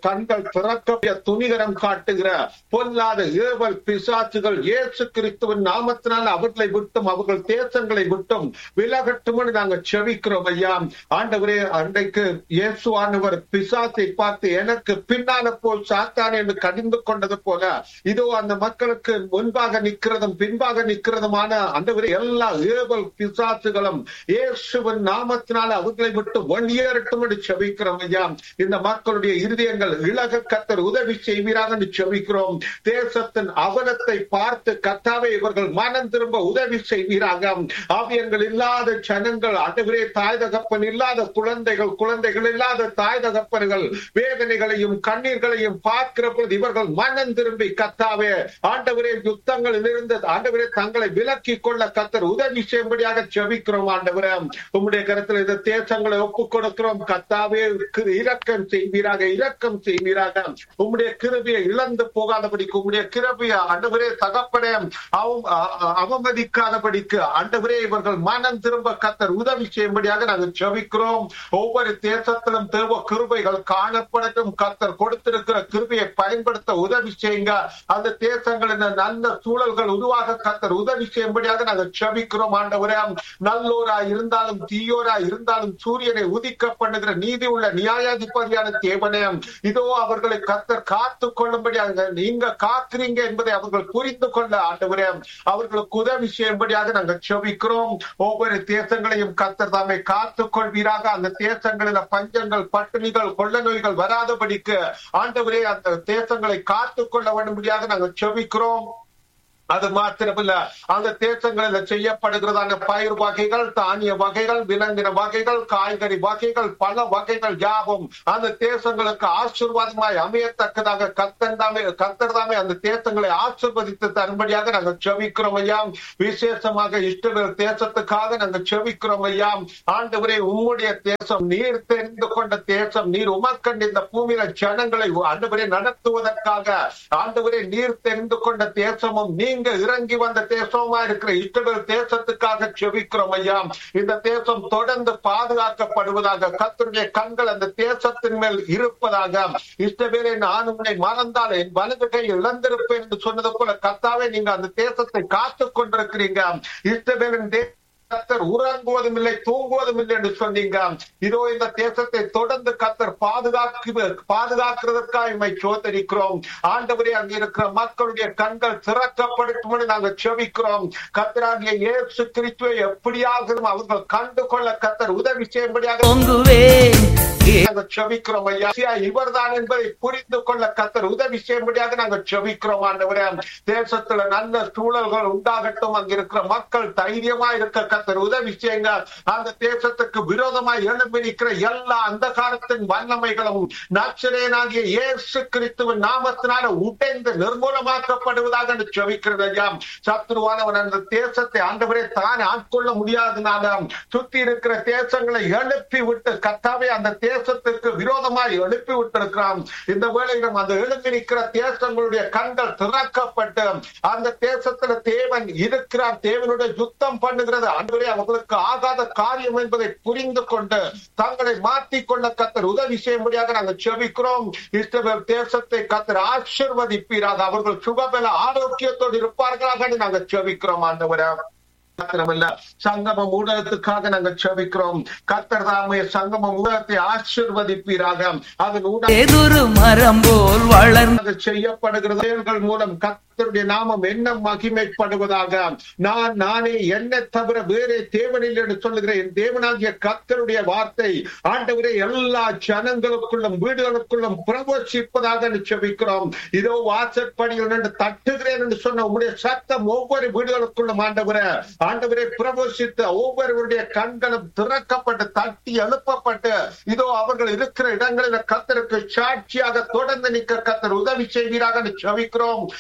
கண்கள் திறக்க துணிகரம் காட்டுகிற பொல்லாத ஏவல் பிசாசுகள் இயேசு கிறிஸ்துவின் நாமத்தினால் அவர்களை விட்டும் அவர்கள் தேசங்களை விட்டும் விலகட்டும்னு நாங்க செவிக்கிறோம் ஐயா ஆண்டவரே அன்றைக்கு இயேசுவானவர் பிசாசை பார்த்து எனக்கு பின்னால போல் சாத்தான் என்று கடிந்து கொண்டது போல இதோ அந்த மக்களுக்கு முன்பாக நிற்கிறதும் பின்பாக நிற்கிறதுமான ஆண்டவரே எல்லா ஏவல் பிசாசுகளும் இயேசுவின் நாமத்தினால் அவர்களை விட்டு வெளியேறட்டும் என்று செபிக்கிறோம் ஐயா இந்த மக்களுடைய இருதயங்கள் இலக கத்தர் உதவி செய்வீராக என்று செபிக்கிறோம் தேசத்தின் அவலத்தை பார்த்து கத்தாவே இவர்கள் மனம் திரும்ப உதவி செய்வீராக ஆவியங்கள் இல்லாத ஜனங்கள் ஆண்டவரே தாய் தகப்பன் இல்லாத குழந்தைகள் குழந்தைகள் இல்லாத தாய் தகப்பன்கள் வேதனைகளையும் கண்ணீர்களையும் பார்க்கிற பொழுது இவர்கள் மனம் திரும்பி கத்தாவே ஆண்டவரே யுத்தங்களில் இருந்து ஆண்டவரே தங்களை விலக்கி கொள்ள கத்தர் உதவி செய்யும்படியாக செபிக்கிறோம் ஆண்டவரே உம்முடைய கருத்தில் இந்த தேசங்களை ஒப்புக் கொடுக்கிறோம் கத்தாவே கிரு- இரக்கம் செய்வீராக இரக்கம் செய்வீராக உம்முடைய கிருபியை இழந்து போகாதபடிக்கு உம்முடைய கிருபியை ஆண்டவரே தகப்பனே அவ- அ- அ- அவமதிக்காதபடிக்கு ஆண்டவரே இவர்கள் மனம் திரும்ப கத்தர் உதவி செய்யும்படியாக நாங்கள் செபிக்கிறோம் ஒவ்வொரு தேசத்திலும் தேவ கிருபைகள் காணப்படட்டும் கத்தர் கொடுத்திருக்கிற கிருபையை பயன்படுத்த உதவி செய்யுங்க அந்த தேசங்களின் நல்ல சூழல்கள் உருவாக கத்தர் உதவி செய்யும்படியாக நாங்கள் செபிக்கிறோம் ஆண்டவரே நல்லோரா இருந்தாலும் தீயோரா இருந்தாலும் சூரியனை உதிக்க பண்ணுகிற நீதி உள்ள நியாயாதிபதியான தேவனே இதோ அவர்களை கத்தர் காத்து கொள்ளும்படியாக நீங்க காக்குறீங்க என்பதை அவர்கள் புரிந்து கொள்ள ஆண்டவரே அவர்களுக்கு உதவி செய்யும்படியாக நாங்கள் செபிக்கிறோம் ஒவ்வொரு தேசங்களையும் கத்தர் தாமே காத்துக் கொள்வீராக அந்த தேசங்களில பஞ்சங்கள் பட்டினிகள் கொள்ள நோய்கள் வராதபடிக்கு ஆண்டவரே அந்த தேசங்களை காத்துக் கொள்ள வேண்டும்படியாக நாங்கள் செபிக்கிறோம் அது மாத்திரமல்ல அந்த தேசங்களில் செய்யப்படுகிறதான பயிர் வகைகள் தானிய வகைகள் விலங்கின வகைகள் காய்கறி வகைகள் பல வகைகள் யாவும் அந்த தேசங்களுக்கு ஆசீர்வாதமாய் அமையத்தக்கதாக கத்தந்தாமே கத்தர்தாமே அந்த தேசங்களை ஆசீர்வதித்து தரும்படியாக நாங்கள் செவிக்கிறோம் ஐயா விசேஷமாக இஷ்டவேல் தேசத்துக்காக நாங்கள் செவிக்கிறோம் ஐயா ஆண்டவரே உம்முடைய தேசம் நீர் தெரிந்து கொண்ட தேசம் நீர் உமக்கண்ட இந்த பூமியில ஜனங்களை ஆண்டவரே நடத்துவதற்காக ஆண்டவரே நீர் தெரிந்து கொண்ட தேசமும் நீங்க இறங்கி வந்த தேசமா இருக்கிற இஸ்ரவேல் தேசத்துக்காக செபிக்கிறோம் ஐயா இந்த தேசம் தொடர்ந்து பாதுகாக்கப்படுவதாக கத்தருடைய கண்கள் அந்த தேசத்தின் மேல் இருப்பதாக இஸ்ரவேலை நான் உன்னை மறந்தால் என் வலது கை இழந்திருப்பேன் என்று சொன்னது போல கத்தாவே நீங்க அந்த தேசத்தை காத்துக் கொண்டிருக்கிறீங்க இஸ்ரவேலின் தே- கத்தர் உறங்குவதும் இல்லை தூங்குவதும் இல்லை என்று சொன்னீங்க இதோ இந்த தேசத்தை தொடர்ந்து கத்தர் பாதுகாக்கு பாதுகாக்கிறதற்காக இமை சோதரிக்கிறோம் ஆண்டவரே அங்க இருக்கிற மக்களுடைய கண்கள் திறக்கப்படட்டும் என்று நாங்கள் செபிக்கிறோம் கத்தராகிய இயேசு கிறிஸ்துவை எப்படியாகவும் அவர்கள் கண்டு கொள்ள கத்தர் உதவி செய்யும்படியாக பொங்குவேன் நாங்கள் செபிக்கிறோம் ஐயா இவர்தான் என்பதை புரிந்து கொள்ள கத்தர் உதவி செய்யும்படியாக நாங்கள் செபிக்கிறோம் ஆண்டவரே தேசத்துல நல்ல சூழல்கள் உண்டாகட்டும் அங்க இருக்கிற மக்கள் தைரியமா இருக்க கத்தர் உதவி செய்யுங்க அந்த தேசத்துக்கு விரோதமாய் எழும்பி நிற்கிற எல்லா அந்தகாரத்தின் வல்லமைகளும் நச்சரேனாகிய இயேசு கிறிஸ்துவின் நாமத்தினால உடைந்து நிர்மூலமாக்கப்படுவதாக என்று செபிக்கிறது ஐயா சத்ருவானவன் அந்த தேசத்தை ஆண்டவரே தான் ஆட்கொள்ள முடியாதனால சுத்தி இருக்கிற தேசங்களை எழுப்பி விட்டு கத்தாவே அந்த தேசத்திற்கு விரோதமாய் எழுப்பி விட்டிருக்கிறான் இந்த வேளையிலும் அந்த எழுப்பி நிற்கிற தேசங்களுடைய கண்கள் திறக்கப்பட்டு அந்த தேசத்துல தேவன் இருக்கிறார் தேவனுடைய யுத்தம் பண்ணுகிறது அன்றைய அவர்களுக்கு ஆகாத காரியம் என்பதை புரிந்து கொண்டு தங்களை மாற்றிக்கொள்ள கத்தர் உதவி செய்யும்படியாக நாங்கள் செபிக்கிறோம் இஸ்ரவேல் தேசத்தை கத்தர் ஆசிர்வதிப்பீராக அவர்கள் சுகபல ஆரோக்கியத்தோடு இருப்பார்களாக என்று நாங்கள் செபிக்கிறோம் ஆண்டவரே மாத்திரமல்ல சங்கமம் ஊடகத்துக்காக நாங்கள் செபிக்கிறோம் கத்தர் தாமே சங்கமம் ஊடகத்தை ஆசிர்வதிப்பீராக அதன் ஊடக எதுரு மரம் போல் வளர்ந்து அது செய்யப்படுகிறது செயல்கள் மூலம் கர்த்தருடைய நாமம் என்ன மகிமைப்படுவதாக நான் நானே என்னை தவிர வேறே தேவனில் என்று சொல்லுகிறேன் என் தேவனாகிய கர்த்தருடைய வார்த்தை ஆண்டவரே எல்லா ஜனங்களுக்குள்ளும் வீடுகளுக்குள்ளும் பிரவேசிப்பதாக நிச்சயிக்கிறோம் இதோ வாசற்படியில் நின்று தட்டுகிறேன் என்று சொன்ன உங்களுடைய சத்தம் ஒவ்வொரு வீடுகளுக்குள்ளும் ஆண்டவரே ஆண்டவரே பிரவேசித்து ஒவ்வொருவருடைய கண்களும் திறக்கப்பட்டு தட்டி எழுப்பப்பட்டு இதோ அவர்கள் இருக்கிற இடங்களில் கத்தருக்கு சாட்சியாக தொடர்ந்து நிற்க கத்தர் உதவி செய்வீராக என்று செபிக்கிறோம் சுகபல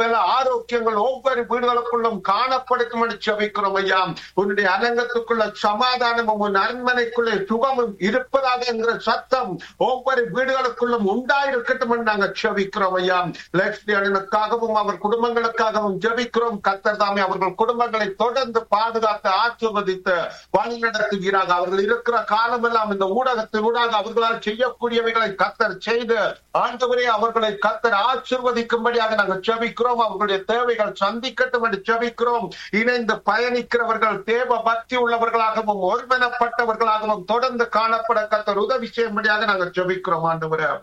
சுகபல ஆரோக்கியங்கள் ஒவ்வொரு வீடுகளுக்குள்ளும் காணப்படுத்தும் என்று செபிக்கிறோம் ஐயா உன்னுடைய அலங்கத்துக்குள்ள சமாதானமும் உன் அரண்மனைக்குள்ளே சுகமும் இருப்பதாக என்கிற சத்தம் ஒவ்வொரு வீடுகளுக்குள்ளும் உண்டாயிருக்கட்டும் என்று நாங்கள் செபிக்கிறோம் ஐயா லட்சுமி அண்ணனுக்காகவும் அவர் குடும்பங்களுக்காகவும் ஜெபிக்கிறோம் கத்தர் தாமே அவர்கள் குடும்பங்களை தொடர்ந்து பாதுகாத்து ஆசிர்வதித்து வழி நடத்துகிறார்கள் அவர்கள் இருக்கிற காலமெல்லாம் இந்த ஊடகத்தின் ஊடாக அவர்களால் செய்யக்கூடியவைகளை கத்தர் செய்து ஆண்டவரே அவர்களை கத்தர் ஆசிர்வதிக்கும்படியாக நாங்கள் ஜெபிக்கிறோம் அவர்களுடைய தேவைகள் சந்திக்கட்டும் என்று ஜெபிக்கிறோம் இணைந்து பயணிக்கிறவர்கள் தேவ பக்தி உள்ளவர்களாகவும் ஒருமனப்பட்டவர்களாகவும் தொடர்ந்து காணப்பட கத்தர் உதவி செய்யும்படியாக நாங்கள் ஜெபிக்கிறோம் ஆண்டவரே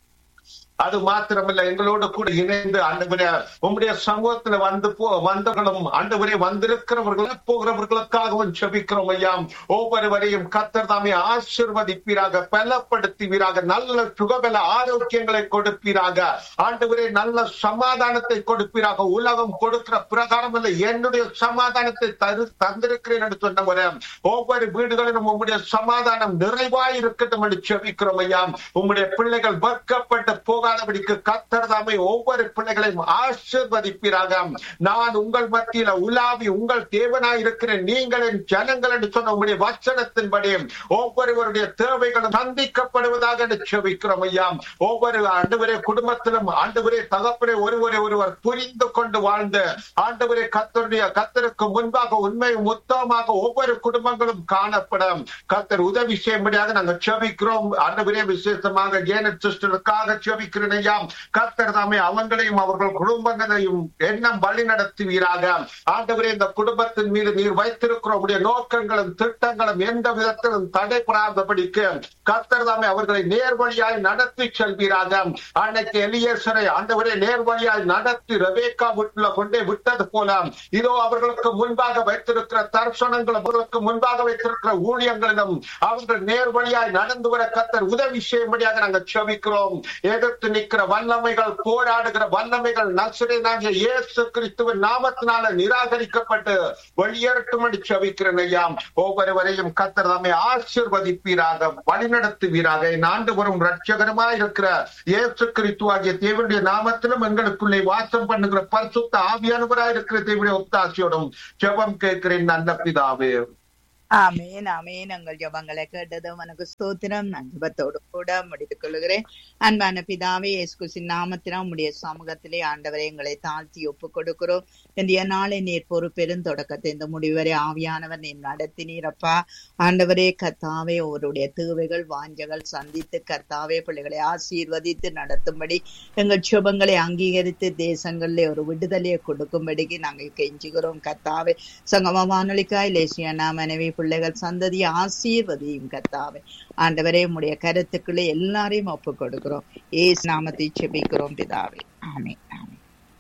அது மாத்திரமல்ல எங்களோடு கூட இணைந்து ஆண்டவரே உம்முடைய சமூகத்துல வந்து போ வந்தவர்களும் ஆண்டவரே வந்திருக்கிறவர்களும் போகிறவர்களுக்காகவும் செபிக்கிறோம் ஐயா ஒவ்வொருவரையும் கத்தர் தாமே ஆசிர்வதிப்பீராக பலப்படுத்துவீராக நல்ல சுகபல ஆரோக்கியங்களை கொடுப்பீராக ஆண்டவரே நல்ல சமாதானத்தை கொடுப்பீராக உலகம் கொடுக்கிற பிரகாரம் அல்ல என்னுடைய சமாதானத்தை தரு தந்திருக்கிறேன் என்று சொன்னவரே ஒவ்வொரு வீடுகளிலும் உம்முடைய சமாதானம் நிறைவாய் இருக்கட்டும் என்று செபிக்கிறோம் ஐயா உம்முடைய பிள்ளைகள் வெட்கப்பட்டு போகாதபடிக்கு கத்தர் தாமே ஒவ்வொரு பிள்ளைகளையும் ஆசிர்வதிப்பீராக நான் உங்கள் மத்தியில உலாவி உங்கள் தேவனாய் இருக்கிறேன் நீங்கள் என் ஜனங்கள் என்று சொன்ன உங்களுடைய வச்சனத்தின்படி ஒவ்வொருவருடைய தேவைகளும் சந்திக்கப்படுவதாக என்று செபிக்கிறோம் ஐயா ஒவ்வொரு ஆண்டவரே குடும்பத்திலும் ஆண்டவரே தகப்பனே ஒருவரை ஒருவர் புரிந்து கொண்டு வாழ்ந்து ஆண்டவரே கத்தருடைய கத்தருக்கு முன்பாக உண்மையும் உத்தமமாக ஒவ்வொரு குடும்பங்களும் காணப்படும் கத்தர் உதவி செய்யும்படியாக நாங்கள் செபிக்கிறோம் ஆண்டவரே விசேஷமாக ஜேனட் சிஸ்டருக்காக செபிக்கிறேன் ஐயா கத்தர் தாமே அவங்களையும் அவர்கள் குடும்பங்களையும் எண்ணம் வழி நடத்துவீராக ஆண்டவரே இந்த குடும்பத்தின் மீது நீர் வைத்திருக்கிற உடைய நோக்கங்களும் திட்டங்களும் எந்த விதத்திலும் தடைபடாதபடிக்கு கத்தர் தாமே அவர்களை நேர்வழியாய் நடத்தி செல்வீராக அன்னைக்கு எலியேசரை ஆண்டவரே நேர்வழியாய் நடத்தி ரெபேக்கா வீட்டுல கொண்டே விட்டது போல இதோ அவர்களுக்கு முன்பாக வைத்திருக்கிற தர்சனங்களும் அவர்களுக்கு முன்பாக வைத்திருக்கிற ஊழியங்களிலும் அவர்கள் நேர்வழியாய் நடந்து வர கத்தர் உதவி செய்யும்படியாக நாங்கள் செபிக்கிறோம் எதிர்த்து நிற்கிற வல்லமைகள் போராடுகிற வல்லமைகள் நசுரனாகிய இயேசு கிறிஸ்துவின் நாமத்தினால நிராகரிக்கப்பட்டு வெளியேறட்டும் என்று செபிக்கிறேன் ஐயா ஒவ்வொருவரையும் கத்தர் தம்மை ஆசிர்வதிப்பீராக வழிநடத்துவீராக என் ஆண்டு வரும் ரட்சகரமாய் இருக்கிற இயேசு கிறிஸ்து ஆகிய தேவனுடைய நாமத்திலும் எங்களுக்குள்ளே வாசம் பண்ணுகிற பரிசுத்த ஆவியானவராய் இருக்கிற தேவனுடைய ஒத்தாசியோடும் ஜெபம் கேட்கிறேன் நல்ல பிதாவே ஆமேன் ஆமேன் உங்கள் ஜபங்களை கேட்டது உனக்கு ஸ்தோத்திரம் நான் ஜபத்தோடு கூட முடித்துக் கொள்கிறேன் அன்பான பிதாவே இயேசுசின் நாமத்தினா உம்முடைய சமூகத்திலே ஆண்டவரை எங்களை தாழ்த்தி ஒப்புக் கொடுக்கிறோம் இந்திய நாளை நீர் பொறுப்பெரும் தொடக்கத்தை இந்த முடிவரை ஆவியானவர் நீர் நடத்தினீரப்பா ஆண்டவரே கத்தாவே அவருடைய தேவைகள் வாஞ்சகள் சந்தித்து கத்தாவே பிள்ளைகளை ஆசீர்வதித்து நடத்தும்படி எங்கள் சுபங்களை அங்கீகரித்து தேசங்களிலே ஒரு விடுதலையை கொடுக்கும்படிக்கு நாங்கள் கெஞ்சுகிறோம் கத்தாவே சங்கம வானொலிக்காய் லேசியானா மனைவி பிள்ளைகள் சந்ததியை ஆசீர்வதியும் கத்தாவே ஆண்டவரே உடைய கருத்துக்களை எல்லாரையும் ஒப்பு கொடுக்கிறோம் ஏசு நாமத்தை செபிக்கிறோம் பிதாவே ஆமே ஆமே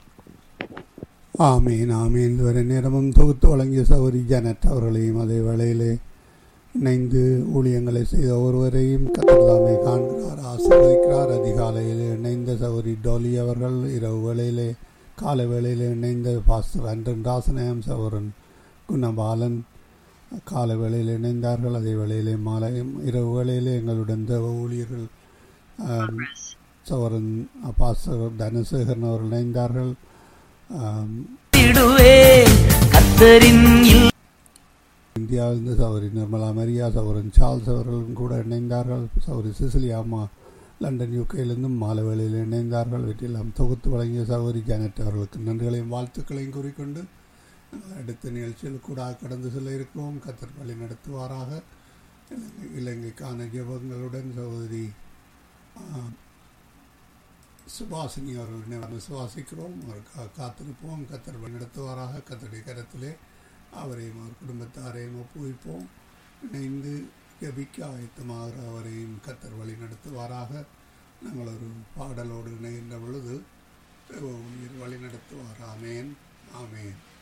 ஆமீன் ஆமீன் இதுவரை நேரமும் தொகுத்து வழங்கிய சௌரி ஜனட் அவர்களையும் அதே வேளையிலே இணைந்து ஊழியங்களை செய்த ஒருவரையும் கத்திரதாமை காண்கிறார் ஆசீர்வதிக்கிறார் அதிகாலையில் இணைந்த சௌரி டோலி அவர்கள் இரவு வேளையிலே காலை வேளையில் இணைந்த பாஸ்டர் அன்றன் ராசனயம் சௌரன் குணபாலன் காலை வேளையில் இணைந்தார்கள் அதே வேளையிலே மாலை இரவு வேளையிலே எங்களுடன் தேவ ஊழியர்கள் ஆம், சௌரன் பாஸ்டர் தனசேகரன் அவர்கள் இணைந்தார்கள் ஆம், விடுவேன் கத்தரின் இல் இந்தியாவிலிருந்து சௌரி நிர்மலா மரியா சௌரன் சார்ல்ஸ் அவர்களும் கூட இணைந்தார்கள் சௌரி சிசிலியா அம்மா லண்டன் யூகேயிலிருந்தும் மாலை வேளையில் இணைந்தார்கள் வீட்டில் தொகுத்து வழங்கிய சௌரி ஜானட் அவர்களுக்கு நன்றிகளையும் வாழ்த்துக்களையும் கூறிக்கொண்டு நாங்கள் அடுத்த நிகழ்ச்சியில் கூட கடந்து செல்ல இருக்கிறோம் கத்தர் வழி நடத்துவாராக இலங்கை இலங்கைக்கான ஜெபங்களுடன் சகோதரி ஆ, சுபாசினி அவர்களை விசுவாசிக்கிறோம் அவருக்காக காத்திருப்போம் கத்தர் வழி நடத்துவாராக கத்தருடைய கரத்திலே அவரையும் அவர் குடும்பத்தாரையும் ஒப்புவிப்போம் இணைந்து ஜபிக்க ஆயத்தமாகிற அவரையும் கத்தர் வழி நடத்துவாராக நாங்கள் ஒரு பாடலோடு இணைகின்ற பொழுது தேவ ஊழியர் வழி நடத்துவார் ஆமேன் ஆமேன்